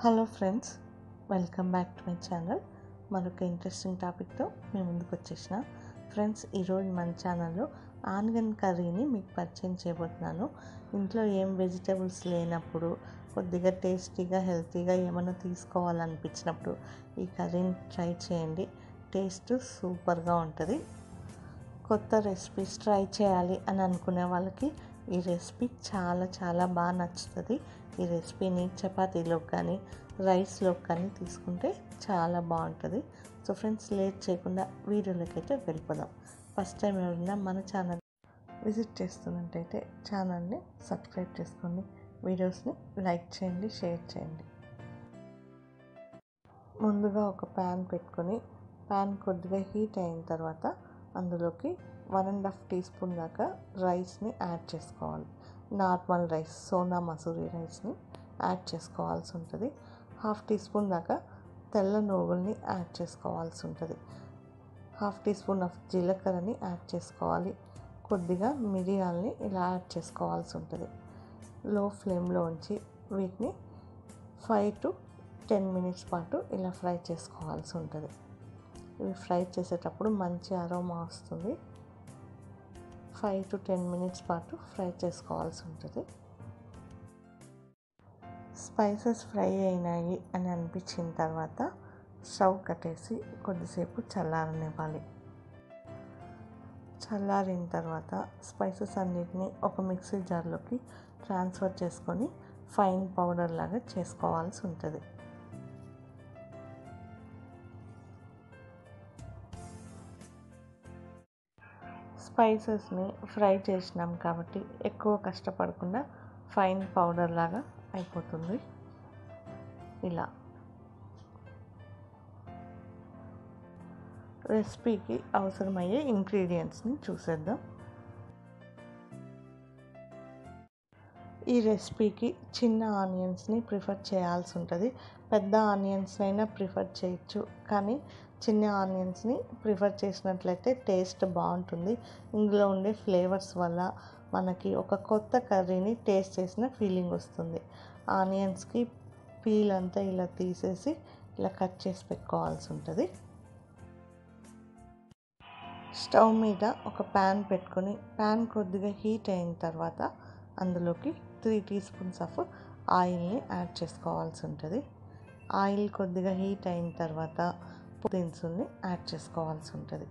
hello friends welcome back to my channel మరొక interesting టాపిక్తో మీ ముందుకు వచ్చేసిన ఫ్రెండ్స్ ఈరోజు మన ఛానల్లో ఆనియన్ కర్రీని మీకు పరిచయం చేయబోతున్నాను ఇంట్లో ఏం వెజిటేబుల్స్ లేనప్పుడు కొద్దిగా టేస్టీగా హెల్తీగా ఏమైనా తీసుకోవాలనిపించినప్పుడు ఈ కర్రీని ట్రై చేయండి టేస్ట్ సూపర్గా ఉంటుంది కొత్త రెసిపీస్ ట్రై చేయాలి అని అనుకునే వాళ్ళకి ఈ రెసిపీ చాలా చాలా బాగా నచ్చుతుంది ఈ రెసిపీని చపాతీలోకి కానీ రైస్లోకి కానీ తీసుకుంటే చాలా బాగుంటుంది సో ఫ్రెండ్స్ లేట్ చేయకుండా వీడియోలోకి అయితే వెళ్ళిపోదాం ఫస్ట్ టైం ఎవరైనా మన ఛానల్ విజిట్ చేస్తున్నట్టయితే ఛానల్ని సబ్స్క్రైబ్ చేసుకోండి వీడియోస్ని లైక్ చేయండి షేర్ చేయండి ముందుగా ఒక ప్యాన్ పెట్టుకొని ప్యాన్ కొద్దిగా హీట్ అయిన తర్వాత అందులోకి one and half teaspoon దాకా రైస్ని యాడ్ చేసుకోవాలి నార్మల్ రైస్ సోనా మసూరి రైస్ని యాడ్ చేసుకోవాల్సి ఉంటుంది హాఫ్ టీ స్పూన్ దాకా తెల్ల నువ్వుల్ని యాడ్ చేసుకోవాల్సి ఉంటుంది హాఫ్ టీ స్పూన్ ఆఫ్ జీలకర్రని యాడ్ చేసుకోవాలి కొద్దిగా మిరియాలని ఇలా యాడ్ చేసుకోవాల్సి ఉంటుంది లో ఫ్లేమ్లో ఉంచి వీటిని ఫైవ్ టు టెన్ మినిట్స్ పాటు ఇలా ఫ్రై చేసుకోవాల్సి ఉంటుంది ఇవి ఫ్రై చేసేటప్పుడు మంచి అరోమా వస్తుంది ఫైవ్ టు టెన్ మినిట్స్ పాటు ఫ్రై చేసుకోవాల్సి ఉంటుంది స్పైసెస్ ఫ్రై అయినాయి అని అనిపించిన తర్వాత స్టవ్ కట్టేసి కొద్దిసేపు చల్లారనివ్వాలి చల్లారిన తర్వాత స్పైసెస్ అన్నిటిని ఒక మిక్సీ జార్లోకి ట్రాన్స్ఫర్ చేసుకొని ఫైన్ పౌడర్ లాగా చేసుకోవాల్సి ఉంటుంది స్పైసెస్ని ఫ్రై చేసినాం కాబట్టి ఎక్కువ కష్టపడకుండా ఫైన్ పౌడర్ లాగా అయిపోతుంది ఇలా రెసిపీకి అవసరమయ్యే ఇంగ్రీడియంట్స్ని చూసేద్దాం ఈ రెసిపీకి చిన్న ఆనియన్స్ని ప్రిఫర్ చేయాల్సి ఉంటుంది పెద్ద ఆనియన్స్ అయినా ప్రిఫర్ చేయొచ్చు కానీ చిన్న ఆనియన్స్ని ప్రిఫర్ చేసినట్లయితే టేస్ట్ బాగుంటుంది ఇందులో ఉండే ఫ్లేవర్స్ వల్ల మనకి ఒక కొత్త కర్రీని టేస్ట్ చేసిన ఫీలింగ్ వస్తుంది ఆనియన్స్కి పీల్ అంతా ఇలా తీసేసి ఇలా కట్ చేసి పెట్టుకోవాల్సి ఉంటుంది స్టవ్ మీద ఒక ప్యాన్ పెట్టుకొని ప్యాన్ కొద్దిగా హీట్ అయిన తర్వాత అందులోకి త్రీ టీ స్పూన్స్ ఆఫ్ ఆయిల్ని యాడ్ చేసుకోవాల్సి ఉంటుంది ఆయిల్ కొద్దిగా హీట్ అయిన తర్వాత దినుసుల్ని యాడ్ చేసుకోవాల్సి ఉంటుంది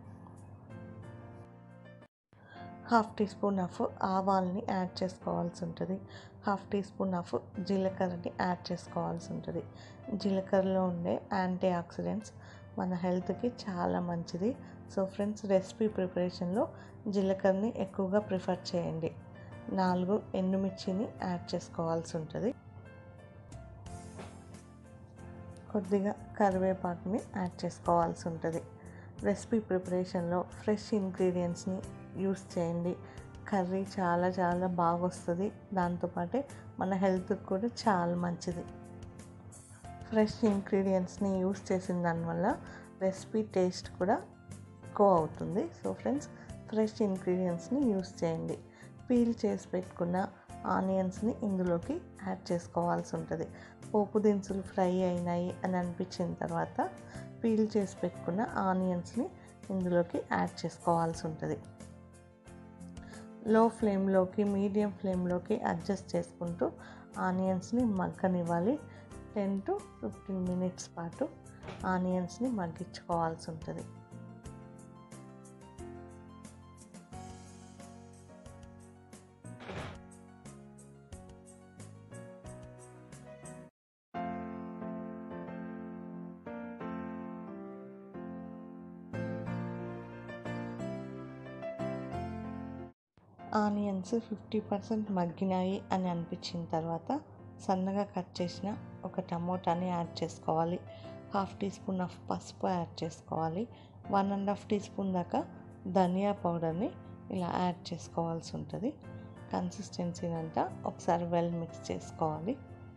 హాఫ్ టీ స్పూన్ ఆఫ్ ఆవాల్ని యాడ్ చేసుకోవాల్సి ఉంటుంది హాఫ్ టీ స్పూన్ ఆఫ్ జీలకర్రని యాడ్ చేసుకోవాల్సి ఉంటుంది జీలకర్రలో ఉండే యాంటీ ఆక్సిడెంట్స్ మన హెల్త్కి చాలా మంచిది సో ఫ్రెండ్స్ రెసిపీ ప్రిపరేషన్లో జీలకర్రని ఎక్కువగా ప్రిఫర్ చేయండి నాలుగు ఎండుమిర్చిని యాడ్ చేసుకోవాల్సి ఉంటుంది కొద్దిగా కరివేపాకుని యాడ్ చేసుకోవాల్సి ఉంటుంది రెసిపీ ప్రిపరేషన్లో ఫ్రెష్ ఇంగ్రీడియంట్స్ని యూస్ చేయండి కర్రీ చాలా చాలా బాగా వస్తుంది దాంతోపాటే మన హెల్త్కి కూడా చాలా మంచిది ఫ్రెష్ ఇంగ్రీడియంట్స్ని యూస్ చేసిన దానివల్ల రెసిపీ టేస్ట్ కూడా ఎక్కువ అవుతుంది సో ఫ్రెండ్స్ ఫ్రెష్ ఇంగ్రీడియంట్స్ని యూస్ చేయండి పీల్ చేసి పెట్టుకున్న ఆనియన్స్ని ఇందులోకి యాడ్ చేసుకోవాల్సి ఉంటుంది పోపు దినుసులు ఫ్రై అయినాయి అని అనిపించిన తర్వాత పీల్ చేసి పెట్టుకున్న ఆనియన్స్ని ఇందులోకి యాడ్ చేసుకోవాల్సి ఉంటుంది లో ఫ్లేమ్లోకి మీడియం ఫ్లేమ్లోకి అడ్జస్ట్ చేసుకుంటూ ఆనియన్స్ని మగ్గనివ్వాలి టెన్ టు ఫిఫ్టీన్ మినిట్స్ పాటు ఆనియన్స్ని మగ్గించుకోవాల్సి ఉంటుంది ఆనియన్స్ ఫిఫ్టీ పర్సెంట్ మగ్గినాయి అని అనిపించిన తర్వాత సన్నగా కట్ చేసిన ఒక టమోటాని యాడ్ చేసుకోవాలి హాఫ్ టీ స్పూన్ ఆఫ్ పసుపు యాడ్ చేసుకోవాలి one and half teaspoon దాకా ధనియా పౌడర్ని ఇలా యాడ్ చేసుకోవాల్సి ఉంటుంది కన్సిస్టెన్సీని అంతా ఒకసారి వెల్ మిక్స్ చేసుకోవాలి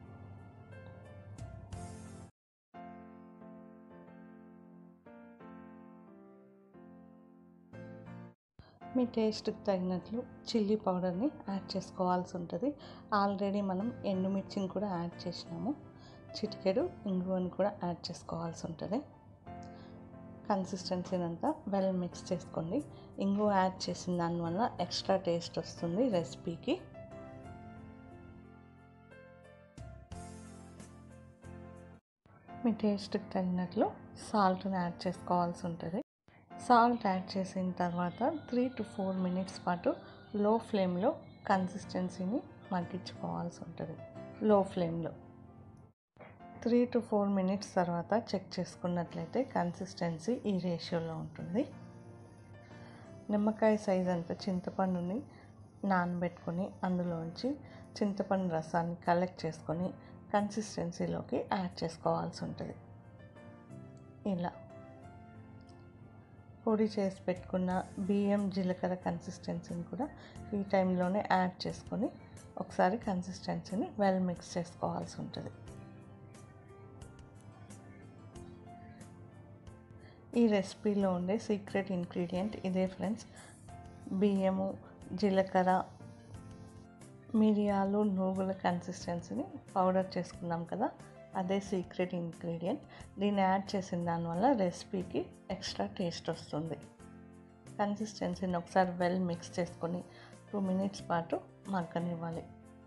మీ టేస్ట్కి తగినట్లు చిల్లీ పౌడర్ని యాడ్ చేసుకోవాల్సి ఉంటుంది ఆల్రెడీ మనం ఎండుమిర్చిని కూడా యాడ్ చేసినాము చిటికెడు ఇంగువని కూడా యాడ్ చేసుకోవాల్సి ఉంటుంది కన్సిస్టెన్సీని అంతా వెల్ మిక్స్ చేసుకోండి ఇంగువ యాడ్ చేసిన దానివల్ల ఎక్స్ట్రా టేస్ట్ వస్తుంది రెసిపీకి మీ టేస్ట్కి తగినట్లు సాల్ట్ని యాడ్ చేసుకోవాల్సి ఉంటుంది సాల్ట్ యాడ్ చేసిన తర్వాత త్రీ టు ఫోర్ మినిట్స్ పాటు లో ఫ్లేమ్లో కన్సిస్టెన్సీని మగ్గించుకోవాల్సి ఉంటుంది లో ఫ్లేమ్లో త్రీ టు ఫోర్ మినిట్స్ తర్వాత చెక్ చేసుకున్నట్లయితే కన్సిస్టెన్సీ ఈ రేషియోలో ఉంటుంది నిమ్మకాయ సైజ్ అంత చింతపండుని నానబెట్టుకొని అందులోంచి చింతపండు రసాన్ని కలెక్ట్ చేసుకొని కన్సిస్టెన్సీలోకి యాడ్ చేసుకోవాల్సి ఉంటుంది ఇలా పొడి చేసి పెట్టుకున్న బియ్యం జీలకర్ర కన్సిస్టెన్సీని కూడా ఈ టైంలోనే యాడ్ చేసుకొని ఒకసారి కన్సిస్టెన్సీని వెల్ మిక్స్ చేసుకోవాల్సి ఉంటుంది ఈ రెసిపీలో ఉండే సీక్రెట్ ఇంగ్రీడియంట్ ఇదే ఫ్రెండ్స్ బియ్యము జీలకర్ర మిరియాలు నూగుల కన్సిస్టెన్సీని పౌడర్ చేసుకున్నాం కదా అదే సీక్రెట్ ఇంగ్రీడియంట్ దీన్ని యాడ్ చేసిన దానివల్ల రెసిపీకి ఎక్స్ట్రా టేస్ట్ వస్తుంది కన్సిస్టెన్సీని ఒకసారి వెల్ మిక్స్ చేసుకొని టూ మినిట్స్ పాటు మగ్గనివ్వాలి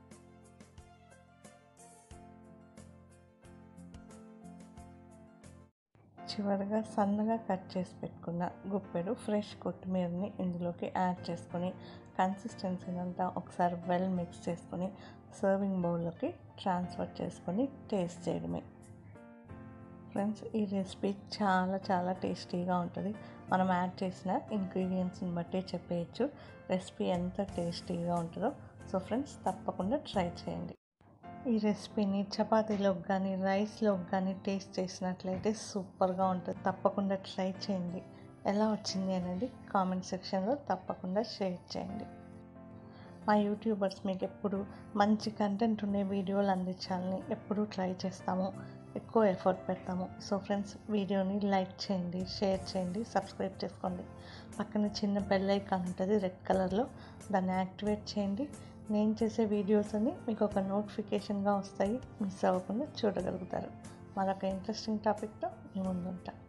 చివరిగా సన్నగా కట్ చేసి పెట్టుకున్న గుప్పెడు ఫ్రెష్ కొత్తిమీరని ఇందులోకి యాడ్ చేసుకొని కన్సిస్టెన్సీని అంతా ఒకసారి వెల్ మిక్స్ చేసుకొని సర్వింగ్ బౌల్లోకి ట్రాన్స్ఫర్ చేసుకొని టేస్ట్ చేయడమే ఫ్రెండ్స్ ఈ రెసిపీ చాలా చాలా టేస్టీగా ఉంటుంది మనం యాడ్ చేసిన ఇంగ్రీడియంట్స్ని బట్టి చెప్పేయచ్చు రెసిపీ ఎంత టేస్టీగా ఉంటుందో సో ఫ్రెండ్స్ తప్పకుండా ట్రై చేయండి ఈ రెసిపీని చపాతీలోకి కానీ రైస్లోకి కానీ టేస్ట్ చేసినట్లయితే సూపర్గా ఉంటుంది తప్పకుండా ట్రై చేయండి ఎలా వచ్చింది అనేది కామెంట్ సెక్షన్లో తప్పకుండా షేర్ చేయండి మా యూట్యూబర్స్ మీకు ఎప్పుడు మంచి కంటెంట్ ఉండే వీడియోలు అందించాలని ఎప్పుడూ ట్రై చేస్తాము ఎక్కువ ఎఫర్ట్ పెడతాము సో ఫ్రెండ్స్ వీడియోని లైక్ చేయండి షేర్ చేయండి సబ్స్క్రైబ్ చేసుకోండి పక్కన చిన్న బెల్ ఐకాన్ ఉంటుంది రెడ్ కలర్లో దాన్ని యాక్టివేట్ చేయండి నేను చేసే వీడియోస్ అన్ని మీకు ఒక నోటిఫికేషన్గా వస్తాయి మిస్ అవ్వకుండా చూడగలుగుతారు మరొక ఇంట్రెస్టింగ్ టాపిక్తో మీ ముందుంటా